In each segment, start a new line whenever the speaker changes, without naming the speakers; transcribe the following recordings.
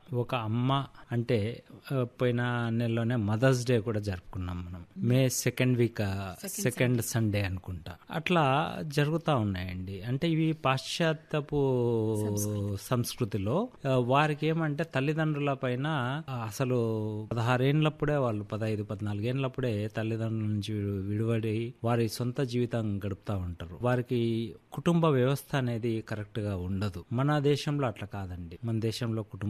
ఒక అమ్మ అంటే ఆ, పోయిన నెలలోనే మదర్స్ డే కూడా జరుపుకున్నాం మనం May second week second Sunday అనుకుంటా అట్లా జరుగుతూ ఉన్నాయండి అంటే ఇవి పాశ్చాత్యపు సంస్కృతిలో ఆ, వారికి ఏమంటే తల్లిదండ్రుల పైన ఆ, అసలు పదహారేళ్ళప్పుడే వాళ్ళు పదహైదు పద్నాలుగేళ్ళప్పుడే తల్లిదండ్రుల నుంచి విడు- విడివడి వారి సొంత జీవితం గడుపుతూ ఉంటారు వారికి కుటుంబ వ్యవస్థ అనేది కరెక్ట్ గా ఉండదు మన దేశంలో అట్లా కాదండి మన దేశంలో కుటుంబ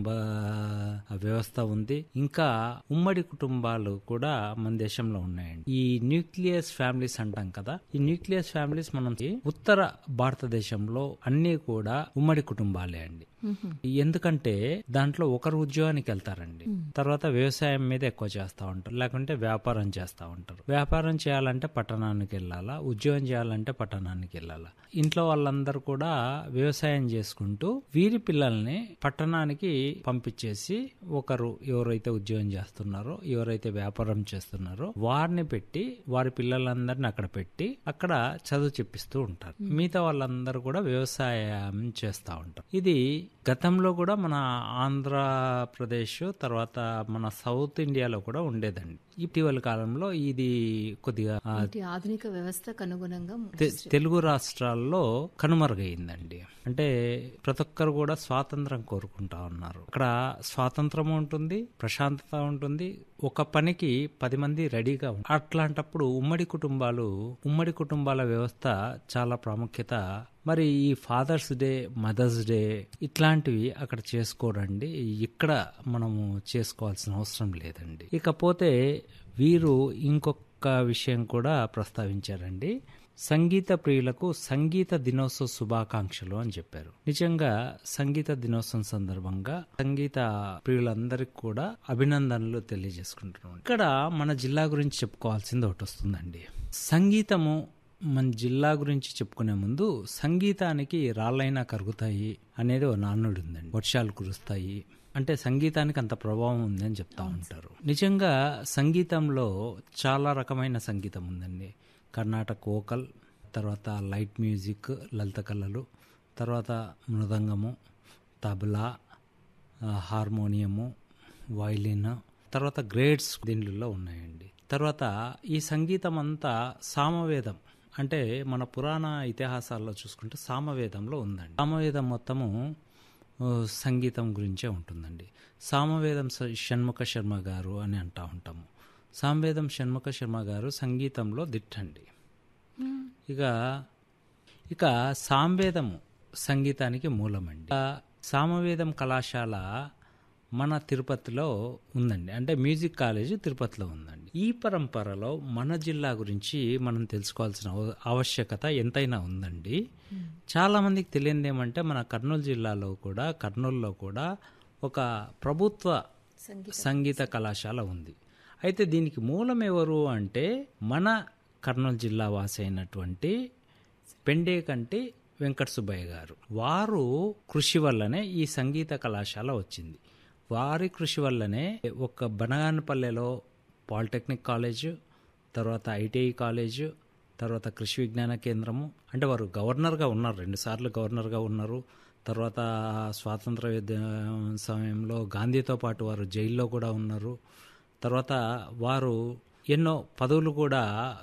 వ్యవస్థ ఉంది ఇంకా ఉమ్మడి కుటుంబాలు కూడా మన దేశంలో ఉన్నాయండి ఈ న్యూక్లియస్ ఫ్యామిలీస్ అంటాం కదా ఈ న్యూక్లియస్ ఫ్యామిలీస్ మనం ఉత్తర భారతదేశంలో అన్ని కూడా ఉమ్మడి కుటుంబాలే అండి ఎందుకంటే దాంట్లో ఒకరు ఉద్యోగానికి వెళ్తారండి తర్వాత వ్యవసాయం మీద ఎక్కువ చేస్తూ ఉంటారు లేకుంటే వ్యాపారం చేస్తూ ఉంటారు వ్యాపారం చేయాలంటే పట్టణానికి వెళ్ళాలా ఉద్యోగం చేయాలంటే పట్టణానికి వెళ్ళాలా ఇంట్లో వాళ్ళందరూ కూడా వ్యవసాయం చేసుకుంటూ వీరి పిల్లల్ని పట్టణానికి పంపించేసి ఒకరు ఎవరైతే ఉద్యోగం చేస్తున్నారో ఎవరైతే వ్యాపారం చేస్తున్నారో వారిని పెట్టి వారి పిల్లలందరిని అక్కడ పెట్టి అక్కడ చదువు చెప్పిస్తూ ఉంటారు మిగతా వాళ్ళందరూ కూడా వ్యవసాయం చేస్తూ ఉంటారు ఇది గతంలో కూడా మన ఆంధ్రప్రదేశ్ తర్వాత మన సౌత్ ఇండియాలో కూడా ఉండేదండి ఇటీవల కాలంలో ఇది కొద్దిగా ఆ,
ఇటు ఆధునిక వ్యవస్థకు అనుగుణంగా
తె- తెలుగు రాష్ట్రాల్లో కనుమరుగైందండి అంటే ప్రతి ఒక్కరు కూడా స్వాతంత్రం కోరుకుంటా ఉన్నారు అక్కడ స్వాతంత్రం ఉంటుంది ప్రశాంతత ఉంటుంది ఒక పనికి పది మంది రెడీగా ఉంటారు అట్లాంటప్పుడు ఉమ్మడి కుటుంబాలు ఉమ్మడి కుటుంబాల వ్యవస్థ చాలా ప్రాముఖ్యత మరి ఈ ఫాదర్స్ డే మదర్స్ డే ఇట్లాంటివి అక్కడ చేసుకోరండి ఇక్కడ మనము చేసుకోవాల్సిన అవసరం లేదండి ఇకపోతే వీరు ఇంకొక విషయం కూడా ప్రస్తావించారండి సంగీత ప్రియులకు సంగీత దినోత్సవ శుభాకాంక్షలు అని చెప్పారు నిజంగా సంగీత దినోత్సవం సందర్భంగా సంగీత ప్రియులందరికీ కూడా అభినందనలు తెలియజేసుకుంటున్నాం ఇక్కడ మన జిల్లా గురించి చెప్పుకోవాల్సింది ఒకటి వస్తుందండి సంగీతము మన జిల్లా గురించి చెప్పుకునే ముందు సంగీతానికి రాళ్ళైనా కరుగుతాయి అనేది ఓ నానుడు ఉందండి వర్షాలు కురుస్తాయి అంటే సంగీతానికి అంత ప్రభావం ఉందని చెప్తా ఉంటారు నిజంగా సంగీతంలో చాలా రకమైన సంగీతం ఉందండి కర్ణాటక వోకల్ తర్వాత లైట్ మ్యూజిక్ లలిత కళలు తర్వాత మృదంగము తబలా ఆ, హార్మోనియము వైలిన్ తర్వాత గ్రేడ్స్ దీనిలో ఉన్నాయండి తర్వాత ఈ సంగీతం అంతా సామవేదం అంటే మన పురాణ ఇతిహాసాల్లో చూసుకుంటే సామవేదంలో ఉందండి సామవేదం మొత్తము ఆ, సంగీతం గురించే ఉంటుందండి సామవేదం స- షణ్ముఖ శర్మ గారు అని అంటా ఉంటాము సామవేదం షణ్ముఖ శర్మ గారు సంగీతంలో దిట్టండి ఇక ఇక సామవేదము సంగీతానికి మూలమండి ఆ సామవేదం కళాశాల మన తిరుపతిలో ఉందండి అంటే మ్యూజిక్ కాలేజ్ తిరుపతిలో ఉందండి ఈ పరంపరలో మన జిల్లా గురించి మనం తెలుసుకోవాల్సిన అవ- ఆవశ్యకత ఎంతైనా ఉందండి చాలా మందికి తెలియదు ఏమంటే మన కర్నూలు జిల్లాలో కూడా కర్నూలులో కూడా ఒక ప్రభుత్వ సంగీత కళాశాల ఉంది అయితే దీనికి మూలం ఎవరు అంటే మన కర్నూలు జిల్లా వాసి అయినటువంటి పెండేకంటి వెంకట సుబ్బయ్య గారు వారు కృషి వల్లనే ఈ సంగీత కళాశాల వచ్చింది వారి కృషి వల్లనే ఒక బనగానపల్లెలో పాలిటెక్నిక్ కాలేజ్ తర్వాత ఐటీఐ కాలేజ్ తర్వాత కృషి విజ్ఞాన కేంద్రము అంటే వారు గవర్నర్గా ఉన్నారు రెండుసార్లు గవర్నర్గా ఉన్నారు తర్వాత స్వాతంత్ర యుద్ధ సమయంలో గాంధీతో పాటు వారు జైల్లో కూడా ఉన్నారు తర్వాత వారు ఎన్నో పదవులు కూడా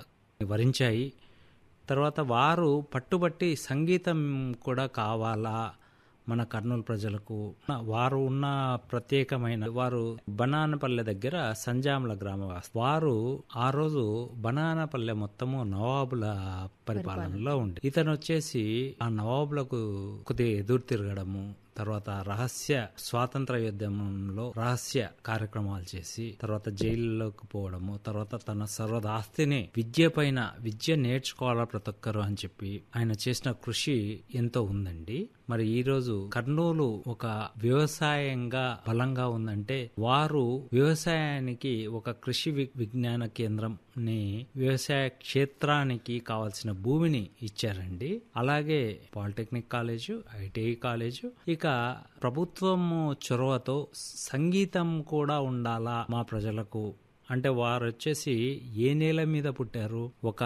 వరించాయి తర్వాత వారు పట్టుబట్టి సంగీతం కూడా కావాలా మన కర్నూలు ప్రజలకు వారు ఉన్న ప్రత్యేకమైన వారు బనానపల్లె దగ్గర సంజాముల గ్రామవాసి వారు ఆ రోజు బనానపల్లె మొత్తము నవాబుల పరిపాలనలో ఉండి ఇతను వచ్చేసి ఆ నవాబులకు కొద్దిగా ఎదురు తిరగడము తర్వాత రహస్య స్వాతంత్ర యుద్ధంలో రహస్య కార్యక్రమాలు చేసి తర్వాత జైల్లోకి పోవడము తర్వాత తన సర్వదాస్తిని విద్య పైన విద్య నేర్చుకోవాలా ప్రతి ఒక్కరు అని చెప్పి ఆయన చేసిన కృషి ఎంతో ఉందండి మరి ఈ రోజు కర్నూలు ఒక వ్యవసాయంగా బలంగా ఉందంటే వారు వ్యవసాయానికి ఒక కృషి వి- విజ్ఞాన కేంద్రం ని వ్యవసాయ క్షేత్రానికి కావాల్సిన భూమిని ఇచ్చారండి అలాగే పాలిటెక్నిక్ కాలేజు ఐటీఐ కాలేజు ఇక ప్రభుత్వము చొరవతో సంగీతం కూడా ఉండాలా మా ప్రజలకు అంటే వారు వచ్చేసి ఏ నేల మీద పుట్టారు ఒక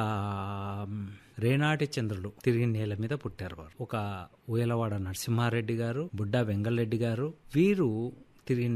మ్, రేనాటి చంద్రుడు తిరిగి నేల మీద పుట్టారు వారు ఒక ఊయలవాడ నరసింహారెడ్డి గారు బుడ్డా వెంగళరెడ్డి గారు వీరు తిరిగి